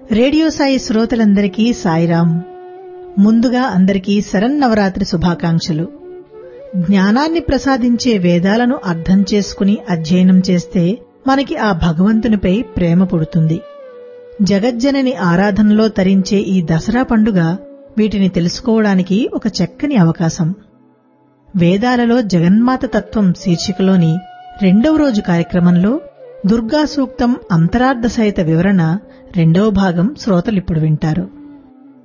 radio Sai శ్రోతలందరికీ సాయిరాం ముందుగా అందరికీ శరన్నవరాత్రి శుభాకాంక్షలు జ్ఞానాన్ని ప్రసాదించే వేదాలను అర్థం చేసుకుని అధ్యయనం చేస్తే మనకి ఆ భగవంతునిపై ప్రేమ పుడుతుంది జగజ్జనని ఆరాధనలో తరించే ఈ దసరా పండుగ వీటిని తెలుసుకోవడానికి ఒక చక్కని అవకాశం వేదాలలో జగన్మాత తత్వం శీర్షికలోని రెండవ రోజు కార్యక్రమంలో దుర్గా సూక్తం అంతరార్థ సహిత వివరణ రెండవ భాగం శ్రోతలిప్పుడు వింటారు